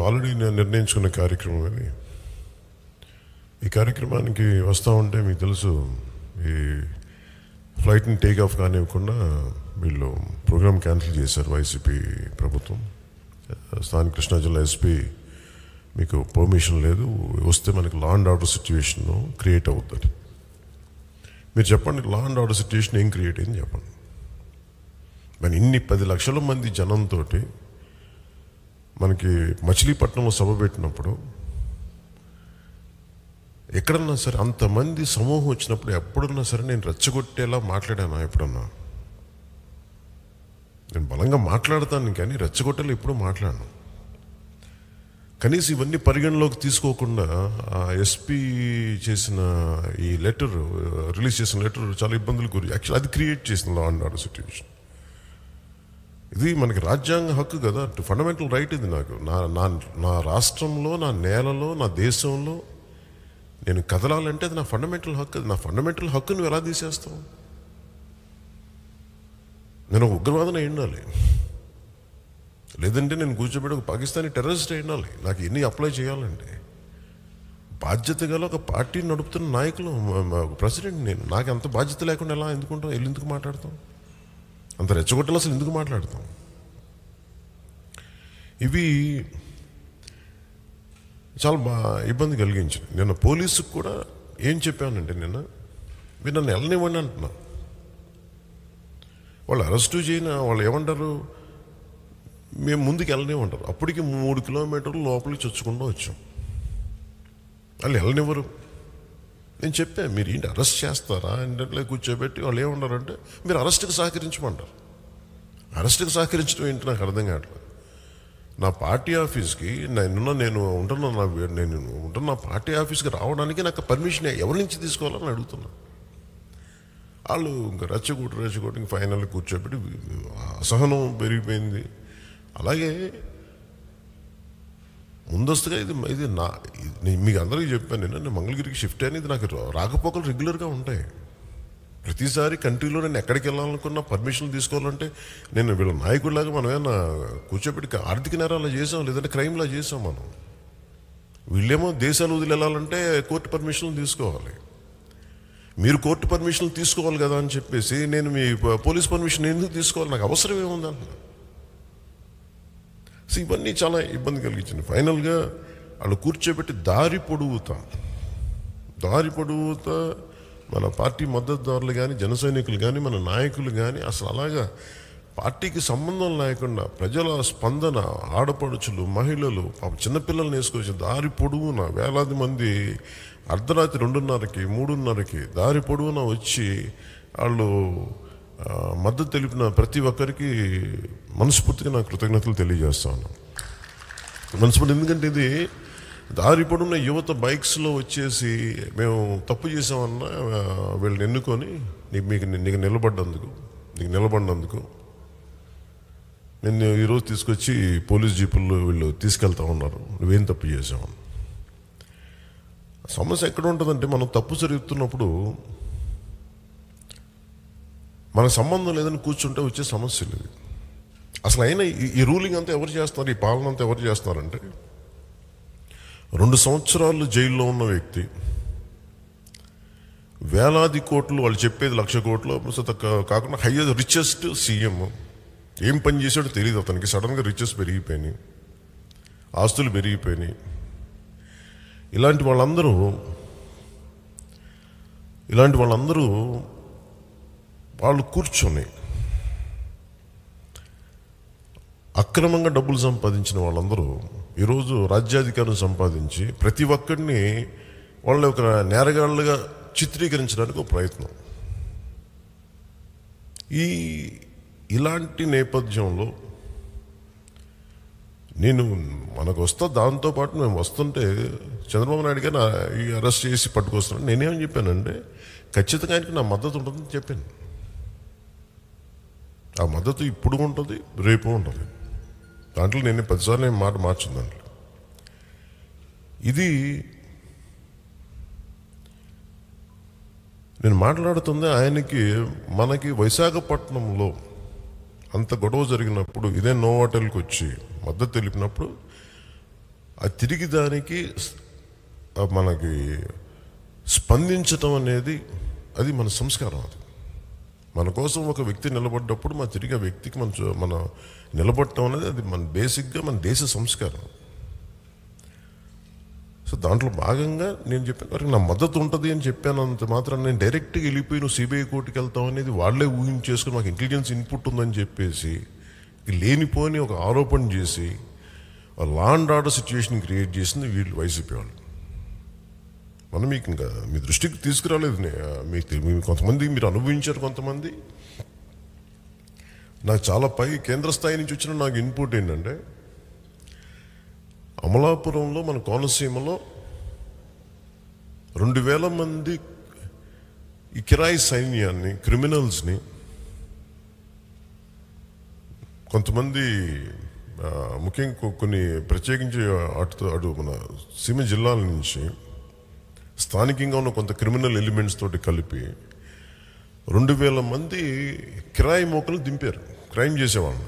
Already నేను నిర్ణయించుకున్న కార్యక్రమం అది ఈ కార్యక్రమానికి వస్తూ ఉంటే మీకు తెలుసు ఈ ఫ్లైట్ని టేక్ ఆఫ్ కానివ్వకుండా వీళ్ళు ప్రోగ్రామ్ క్యాన్సిల్ చేశారు వైసీపీ ప్రభుత్వం స్థానిక కృష్ణా జిల్లా ఎస్పీ మీకు పర్మిషన్ లేదు వస్తే మనకి law and order situation create అవుతుంది మీరు చెప్పండి లా అండ్ ఆర్డర్ సిచ్యువేషన్ ఏం క్రియేట్ అయింది చెప్పండి మరి ఇన్ని పది లక్షల మంది జనంతో మనకి మచిలీపట్నంలో సభ పెట్టినప్పుడు ఎక్కడన్నా సరే అంతమంది సమూహం వచ్చినప్పుడు ఎప్పుడన్నా సరే నేను రెచ్చగొట్టేలా మాట్లాడానా ఎప్పుడన్నా నేను బలంగా మాట్లాడతాను కానీ రెచ్చగొట్టేలా ఎప్పుడూ మాట్లాడను కనీసం ఇవన్నీ పరిగణలోకి తీసుకోకుండా ఆ ఎస్పీ చేసిన ఈ లెటర్ రిలీజ్ చేసిన లెటర్ చాలా ఇబ్బందులు గురి యాక్చువల్ అది క్రియేట్ చేసిన లా అండ్ ఆర్డర్ సిచ్యువేషన్ ఇది మనకి రాజ్యాంగ హక్కు కదా ఫండమెంటల్ రైట్ ఇది నాకు నా నా నా రాష్ట్రంలో నా నేలలో నా దేశంలో నేను కదలాలంటే అది నా ఫండమెంటల్ హక్కు అది నా ఫండమెంటల్ హక్కు నువ్వు ఎలా తీసేస్తావు నేను ఒక ఉగ్రవాదన ఉండాలి లేదంటే నేను కూర్చోబెట్టి ఒక పాకిస్తానీ టెర్రరిస్ట్ ఉండాలి నాకు ఎన్ని అప్లై చేయాలండి బాధ్యత గల ఒక పార్టీ నడుపుతున్న నాయకులు మ- మ- ఒక ప్రెసిడెంట్ నేను నాకు అంత బాధ్యత లేకుండా ఎలా ఎందుకుంటాం వెళ్ళి ఎందుకు మాట్లాడతాం అంత రెచ్చగొట్టలు అసలు ఎందుకు మాట్లాడతాం ఇవి చాలా బా ఇబ్బంది కలిగించింది నిన్న పోలీసుకు కూడా ఏం చెప్పానంటే నిన్న మీరు నన్ను వెళ్ళనివ్వండి అంటున్నా వాళ్ళు అరెస్టు చేయన వాళ్ళు ఏమంటారు మేము ముందుకు వెళ్ళనివ్వంటారు అప్పటికి మూడు కిలోమీటర్లు లోపలికి చొచ్చుకుంటూ వచ్చాం వాళ్ళు వెళ్ళనివ్వరు నేను చెప్పాను మీరు ఏంటి అరెస్ట్ చేస్తారా అంటే కూర్చోబెట్టి వాళ్ళు ఏమన్నారంటే మీరు అరెస్ట్కి సహకరించమంటారు అరెస్ట్కి సహకరించడం ఏంటి నాకు అర్థం కావట్లేదు నా పార్టీ ఆఫీస్కి నేను నేను ఉంటున్న నా వీ- నేను ఉంటున్న నా పార్టీ ఆఫీస్కి రావడానికి నాకు పర్మిషన్ ఎవరి నుంచి తీసుకోవాలని అడుగుతున్నా వాళ్ళు ఇంకా రెచ్చగొట్టు రెచ్చగొట్టి ఇంక ఫైనల్ కూర్చోబెట్టి అసహనం పెరిగిపోయింది అలాగే ముందస్తుగా ఇది ఇది నా ఇది నేను మీకు అందరికీ చెప్పాను నేను నేను మంగళగిరికి షిఫ్ట్ అనేది నాకు రా- రాకపోకలు రెగ్యులర్గా ఉంటాయి ప్రతిసారి కంట్రీలో నేను ఎక్కడికి వెళ్ళాలనుకున్నా పర్మిషన్ తీసుకోవాలంటే నేను వీళ్ళ నాయకుడిలాగా మనం ఏమన్నా కూర్చోబెట్టి ఆర్థిక నేరాలు చేసాం లేదంటే క్రైమ్లా చేసాం మనం వీళ్ళేమో దేశాలు వదిలి వెళ్ళాలంటే కోర్టు పర్మిషన్లు తీసుకోవాలి మీరు కోర్టు పర్మిషన్లు తీసుకోవాలి కదా అని చెప్పేసి నేను మీ ప- పోలీస్ పర్మిషన్ ఎందుకు తీసుకోవాలి నాకు అవసరం ఏముంది అంటున్నా సో ఇవన్నీ చాలా ఇబ్బంది కలిగించింది ఫైనల్గా వాళ్ళు కూర్చోబెట్టి దారి పొడుగుతా దారి పొడుగుతా మన పార్టీ మద్దతుదారులు కానీ జన సైనికులు కానీ మన నాయకులు కానీ అసలు అలాగా పార్టీకి సంబంధం లేకుండా ప్రజల స్పందన ఆడపడుచులు మహిళలు పాపం చిన్నపిల్లల్ని వేసుకొచ్చి దారి పొడుగున వేలాది మంది అర్ధరాత్రి రెండున్నరకి మూడున్నరకి దారి పొడవున వచ్చి వాళ్ళు ఆ, మద్దతు తెలిపిన ప్రతి ఒక్కరికి మనస్ఫూర్తిగా నా కృతజ్ఞతలు తెలియజేస్తాను మనస్ఫూర్తి ఎందుకంటే ఇది దారి పొడున్న యువత బైక్స్లో వచ్చేసి మేము తప్పు చేసామన్నా ఆ, వీళ్ళని ఎన్నుకొని నీకు మీకు నీకు నిలబడ్డందుకు నీకు నిలబడినందుకు నేను ఈరోజు తీసుకొచ్చి పోలీస్ జీపుల్లో వీళ్ళు తీసుకెళ్తా ఉన్నారు నువ్వేం తప్పు చేసావు సమస్య ఎక్కడ ఉంటుందంటే మనం తప్పు జరుగుతున్నప్పుడు మన సంబంధం లేదని కూర్చుంటే వచ్చే సమస్య లేదు అసలు అయినా ఈ- ఈ రూలింగ్ అంతా ఎవరు చేస్తున్నారు ఈ పాలన అంతా ఎవరు చేస్తున్నారంటే రెండు సంవత్సరాలు జైల్లో ఉన్న వ్యక్తి వేలాది కోట్లు వాళ్ళు చెప్పేది లక్ష కోట్లు అసలు కా- కాకుండా హైయెస్ట్ రిచెస్ట్ సీఎం ఏం పని చేశాడో తెలియదు అతనికి సడన్గా రిచెస్ పెరిగిపోయినాయి ఆస్తులు పెరిగిపోయినాయి ఇలాంటి వాళ్ళందరూ ఇలాంటి వాళ్ళందరూ వాళ్ళు కూర్చొని అక్రమంగా డబ్బులు సంపాదించిన వాళ్ళందరూ ఈరోజు రాజ్యాధికారం సంపాదించి ప్రతి ఒక్కడిని వాళ్ళ ఒక నేరగాళ్ళుగా చిత్రీకరించడానికి ఒక ప్రయత్నం ఈ ఇలాంటి నేపథ్యంలో నేను మనకు వస్తా దాంతోపాటు మేము వస్తుంటే చంద్రబాబు నాయుడు గారు నా- ఈ అరెస్ట్ చేసి పట్టుకొస్తున్నాను నేనేమని చెప్పానంటే ఖచ్చితంగా ఆయనకి నా మద్దతు ఉంటుందని చెప్పాను ఆ మద్దతు ఇప్పుడు ఉంటుంది రేపు ఉంటుంది దాంట్లో నేను పదిసార్లు నేను మాట మార్చింది దాంట్లో ఇది నేను మాట్లాడుతుంది ఆయనకి మనకి విశాఖపట్నంలో అంత గొడవ జరిగినప్పుడు ఇదే నో హోటల్కి వచ్చి మద్దతు తెలిపినప్పుడు ఆ తిరిగి దానికి స్- ఆ మనకి స్పందించటం అనేది అది మన సంస్కారం అది మన కోసం ఒక వ్యక్తి నిలబడ్డప్పుడు మన తిరిగి ఆ వ్యక్తికి మన చూ- మన నిలబడటం అనేది అది మన బేసిక్గా మన దేశ సంస్కారం సో దాంట్లో భాగంగా నేను చెప్పాను "మరి నా మద్దతు ఉంటుంది అని చెప్పాను అంత మాత్రం నేను డైరెక్ట్గా వెళ్ళిపోయి నువ్వు సిబిఐ కోర్టుకి వెళ్తావు అనేది వాళ్ళే ఊహించేసుకుని మాకు ఇంటెలిజెన్స్ ఇన్పుట్ ఉందని చెప్పేసి ఈ లేనిపోని ఒక ఆరోపణ చేసి law and order situation create చేసింది వీళ్ళు వైసీపీ వాళ్ళు మనం మీకు ఇంకా మీ దృష్టికి తీసుకురాలేదు నే- మీకు తెలి- మీ కొంతమంది మీరు అనుభవించారు కొంతమంది నాకు చాలా పై కేంద్ర స్థాయి నుంచి వచ్చిన నాకు ఇన్పుట్ ఏంటంటే అమలాపురంలో మన కోనసీమలో రెండు వేల మంది ఈ కిరాయి సైన్యాన్ని క్రిమినల్స్ని కొంతమంది ఆ, ముఖ్యంగా కొ- కొన్ని ప్రత్యేకించి అటు అటు మన సీమ జిల్లాల నుంచి స్థానికంగా ఉన్న కొంత క్రిమినల్ ఎలిమెంట్స్ తోటి కలిపి రెండు వేల మంది కిరాయి మోకలు దింపారు క్రైమ్ చేసేవాళ్ళని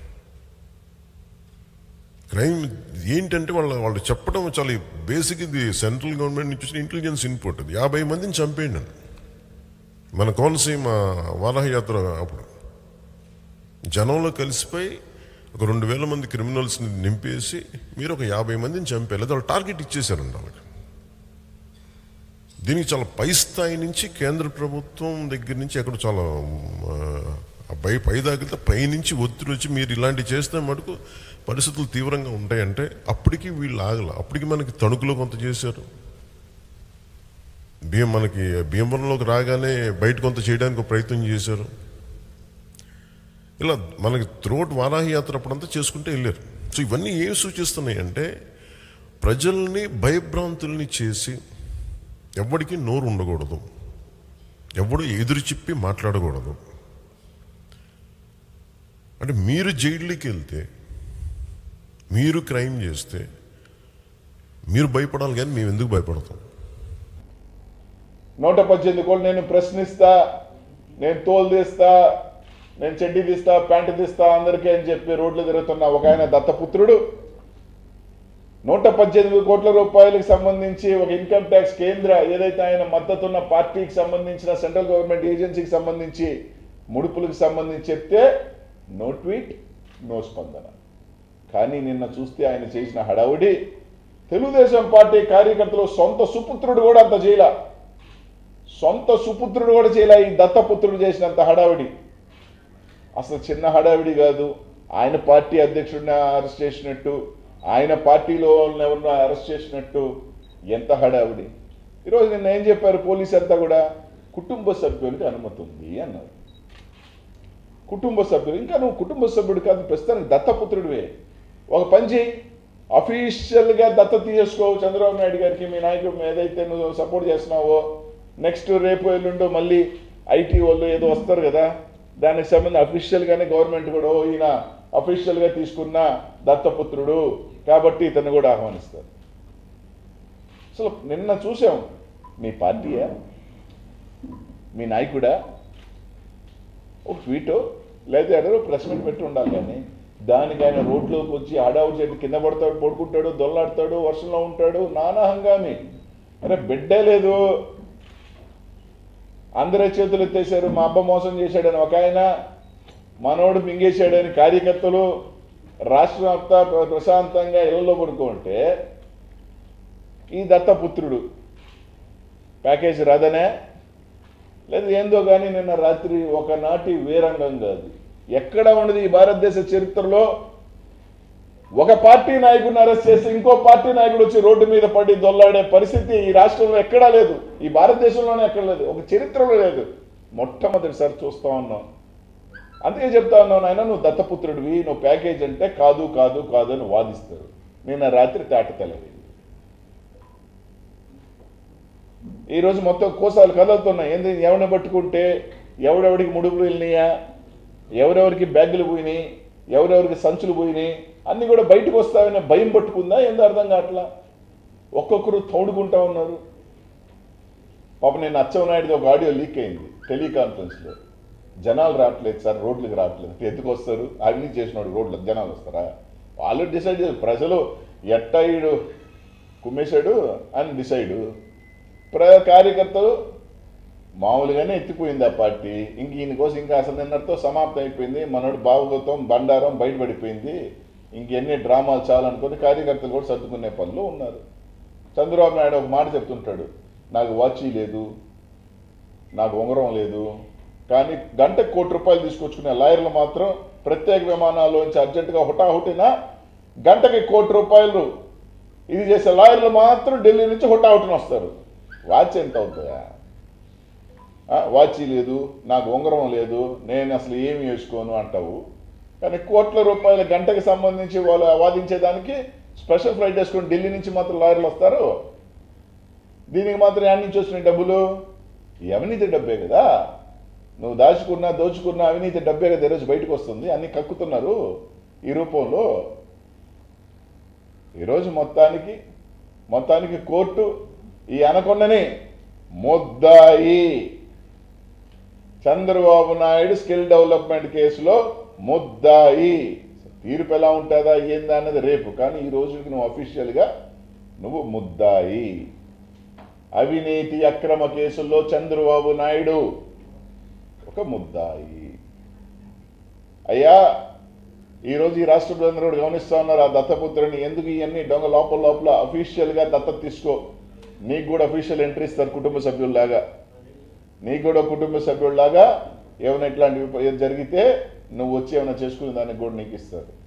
క్రైమ్ ఏంటంటే వాళ్ళ వాళ్ళు చెప్పడం చాలా బేసిక్ ఇది సెంట్రల్ గవర్నమెంట్ నుంచి వచ్చిన ఇంటెలిజెన్స్ ఇన్పుట్ అది యాభై మందిని చంపేయండి అని. మన కోనసీమ వారాహయాత్ర అప్పుడు జనంలో కలిసిపోయి ఒక రెండు వేల మంది క్రిమినల్స్ని నింపేసి మీరు ఒక యాభై మందిని చంపేయాలి అది వాళ్ళు టార్గెట్ ఇచ్చేశారండి వాళ్ళకి దీనికి చాలా పై స్థాయి నుంచి కేంద్ర ప్రభుత్వం దగ్గర నుంచి ఎక్కడ చాలా ఆ, పై పై దాకితే పై నుంచి ఒత్తిడి వచ్చి మీరు ఇలాంటివి చేస్తే మటుకు పరిస్థితులు తీవ్రంగా ఉంటాయంటే అప్పటికి వీళ్ళు ఆగల అప్పటికి మనకి తణుకులో కొంత చేశారు బియ్యం మనకి భీమవరంలోకి రాగానే బయట కొంత చేయడానికి ఒక ప్రయత్నం చేశారు ఇలా మనకి త్రోట్ వారాహి యాత్ర అప్పుడంతా చేసుకుంటే వెళ్ళారు సో ఇవన్నీ ఏం సూచిస్తున్నాయి అంటే ప్రజల్ని భయభ్రాంతుల్ని చేసి ఎవరికి నోరు ఉండకూడదు ఎవడు ఎదురు చెప్పి మాట్లాడకూడదు అంటే మీరు జైల్లోకి వెళ్తే మీరు క్రైమ్ చేస్తే మీరు భయపడాలి కానీ మేము ఎందుకు భయపడతాం నూట పద్దెనిమిది కోట్లు నేను ప్రశ్నిస్తా నేను తోలు తీస్తా నేను చెడ్డి తీస్తా ప్యాంటు తీస్తా అందరికీ అని చెప్పి రోడ్లు తిరుగుతున్న ఒక ఆయన దత్తపుత్రుడు నూట పద్దెనిమిది కోట్ల రూపాయలకు సంబంధించి ఒక ఇన్కమ్ ట్యాక్స్ కేంద్ర ఏదైతే ఆయన మద్దతున్న పార్టీకి సంబంధించిన సెంట్రల్ గవర్నమెంట్ ఏజెన్సీకి సంబంధించి ముడుపులకు సంబంధించి చెప్తే నో ట్వీట్ నో స్పందన కానీ నిన్న చూస్తే ఆయన చేసిన హడావుడి తెలుగుదేశం పార్టీ కార్యకర్తలు సొంత సుపుత్రుడు కూడా అంత చేయలా సొంత సుపుత్రుడు కూడా చేయలే ఈ దత్తపుత్రుడు చేసినంత హడావిడి అసలు చిన్న హడావిడి కాదు ఆయన పార్టీ అధ్యక్షుడిని అరెస్ట్ చేసినట్టు ఆయన పార్టీలో వాళ్ళని ఎవరినో అరెస్ట్ చేసినట్టు ఎంత హడావిడి ఈరోజు నిన్న ఏం చెప్పారు పోలీస్ అంతా కూడా కుటుంబ సభ్యులకి అనుమతి ఉంది అన్నారు కుటుంబ సభ్యులు ఇంకా నువ్వు కుటుంబ సభ్యుడు కాదు ప్రస్తుతానికి దత్తపుత్రుడివే ఒక పని చేయి అఫీషియల్గా దత్త తీసుకో చంద్రబాబు నాయుడు గారికి మీ నాయకుడు ఏదైతే నువ్వు సపోర్ట్ చేస్తున్నావో నెక్స్ట్ రేపు ఎల్లుండో మళ్ళీ ఐటీ వాళ్ళు ఏదో వస్తారు కదా దానికి సంబంధించి అఫీషియల్గానే గవర్నమెంట్ కూడా "ఓ, ఈయన అఫీషియల్గా తీసుకున్న దత్తపుత్రుడు కాబట్టి ఇతను కూడా ఆహ్వానిస్తారు అసలు నిన్న చూసాం మీ పార్టీయా మీ నాయకుడా ఒక ట్వీటో లేదా ఏదో ప్రెస్ మీట్ పెట్టి ఉండాలి కానీ దానికి ఆయన రోడ్లోకి వచ్చి ఆడావుడి చేతి కింద పడతాడు పడుకుంటాడు దొల్లాడతాడు వర్షంలో ఉంటాడు నానా హంగామి అరే బిడ్డే లేదు అందరే చేతులు ఎత్తేసారు మా అబ్బ మోసం చేశాడని ఒక ఆయన మనోడు మింగేశాడని కార్యకర్తలు రాష్ట్రం అంతా ప్ర- ప్రశాంతంగా ఇళ్లలో పడుకుంటే ఈ దత్తపుత్రుడు ప్యాకేజ్ రాదనే లేదు ఏందో కానీ నిన్న రాత్రి ఒకనాటి వీరంగం కాదు ఎక్కడ ఉండదు ఈ భారతదేశ చరిత్రలో ఒక పార్టీ నాయకుడిని అరెస్ట్ చేసి ఇంకో పార్టీ నాయకుడు వచ్చి రోడ్డు మీద పడి దొల్లాడే పరిస్థితి ఈ రాష్ట్రంలో ఎక్కడా లేదు ఈ భారతదేశంలోనే ఎక్కడ లేదు ఒక చరిత్రలో లేదు మొట్టమొదటిసారి చూస్తా ఉన్నాం అందుకే చెప్తా ఉన్నావు నాయన నువ్వు దత్తపుత్రుడివి నువ్వు ప్యాకేజ్ అంటే కాదు కాదు కాదు అని వాదిస్తారు నిన్న రాత్రి తాట తెలవి ఈ రోజు మొత్తం కోసాలు కదులుతున్నాయి ఏంది ఎవరిని పట్టుకుంటే ఎవడెవడికి ముడుపులు వెళ్ళినాయా ఎవరెవరికి బ్యాగులు పోయినాయి ఎవరెవరికి సంచులు పోయినాయి అన్నీ కూడా బయటకు వస్తాయనే భయం పట్టుకుందా ఏందో అర్థం కావట్లా ఒక్కొక్కరు తోడుకుంటా ఉన్నారు పాప నేను అచ్చెన్నాయుడిది ఒక ఆడియో లీక్ అయింది టెలికాన్ఫరెన్స్లో జనాలు రావట్లేదు సార్ రోడ్లకు రావట్లేదు ఎందుకు వస్తారు అవినీతి చేసినాడు రోడ్లకు జనాలు వస్తారా వాళ్ళు డిసైడ్ చేస్తారు ప్రజలు ఎట్టయిడు కుమ్మేశాడు అని డిసైడు ప్ర కార్యకర్తలు మామూలుగానే ఎత్తిపోయింది ఆ పార్టీ ఇంక ఈయన కోసం ఇంకా అసలు నిన్నటితో సమాప్తం అయిపోయింది మనోడు భావగతం బండారం బయటపడిపోయింది ఇంకెన్ని డ్రామాలు చాలనుకుని కార్యకర్తలు కూడా సర్దుకునే పనిలో ఉన్నారు చంద్రబాబు నాయుడు ఒక మాట చెప్తుంటాడు నాకు వాచీ లేదు నాకు ఉంగరం లేదు కానీ గంటకు కోటి రూపాయలు తీసుకొచ్చుకునే లాయర్లు మాత్రం ప్రత్యేక విమానాల్లోంచి అర్జెంటుగా హుటాహుటిన గంటకి కోటి రూపాయలు ఇది చేసే లాయర్లు మాత్రం ఢిల్లీ నుంచి హుటాహుటిన వస్తారు వాచ్ ఎంత అవుతుందా ఆ, వాచీ లేదు నాకు ఉంగరం లేదు నేను అసలు ఏమి వేసుకోను అంటావు కానీ కోట్ల రూపాయల గంటకి సంబంధించి వాళ్ళు వాదించేదానికి స్పెషల్ ఫ్లైట్ వేసుకొని ఢిల్లీ నుంచి మాత్రం లాయర్లు వస్తారు దీనికి మాత్రం యాడ్ నుంచి వచ్చిన డబ్బులు ఈ అవినీతి డబ్బే కదా నువ్వు దాచుకున్నా దోచుకున్న అవినీతి డబ్బే కదా ఈరోజు బయటకు వస్తుంది అన్ని కక్కుతున్నారు ఈ రూపంలో ఈరోజు మొత్తానికి మొత్తానికి కోర్టు ఈ అనకొండని ముద్దాయి చంద్రబాబు నాయుడు స్కిల్ డెవలప్మెంట్ కేసులో ముద్దాయి తీర్పు ఎలా ఉంటుందా ఏందా అన్నది రేపు కానీ ఈ రోజుకి నువ్వు అఫీషియల్గా నువ్వు ముద్దాయి అవినీతి అక్రమ కేసుల్లో చంద్రబాబు నాయుడు ఒక ముద్దాయి అయ్యా ఈరోజు ఈ రాష్ట్ర ప్రజలందరూ కూడా గమనిస్తా ఉన్నారు ఆ దత్తపుత్రుని ఎందుకు ఇవన్నీ దొంగ లోపల లోపల అఫీషియల్గా దత్తత తీసుకో నీకు కూడా అఫీషియల్ ఎంట్రీ ఇస్తారు కుటుంబ సభ్యుల్లాగా నీకు కూడా కుటుంబ సభ్యుల్లాగా ఏమైనా ఇట్లాంటివి జరిగితే నువ్వు వచ్చి ఏమైనా చేసుకునే దానికి కూడా నీకు ఇస్తారు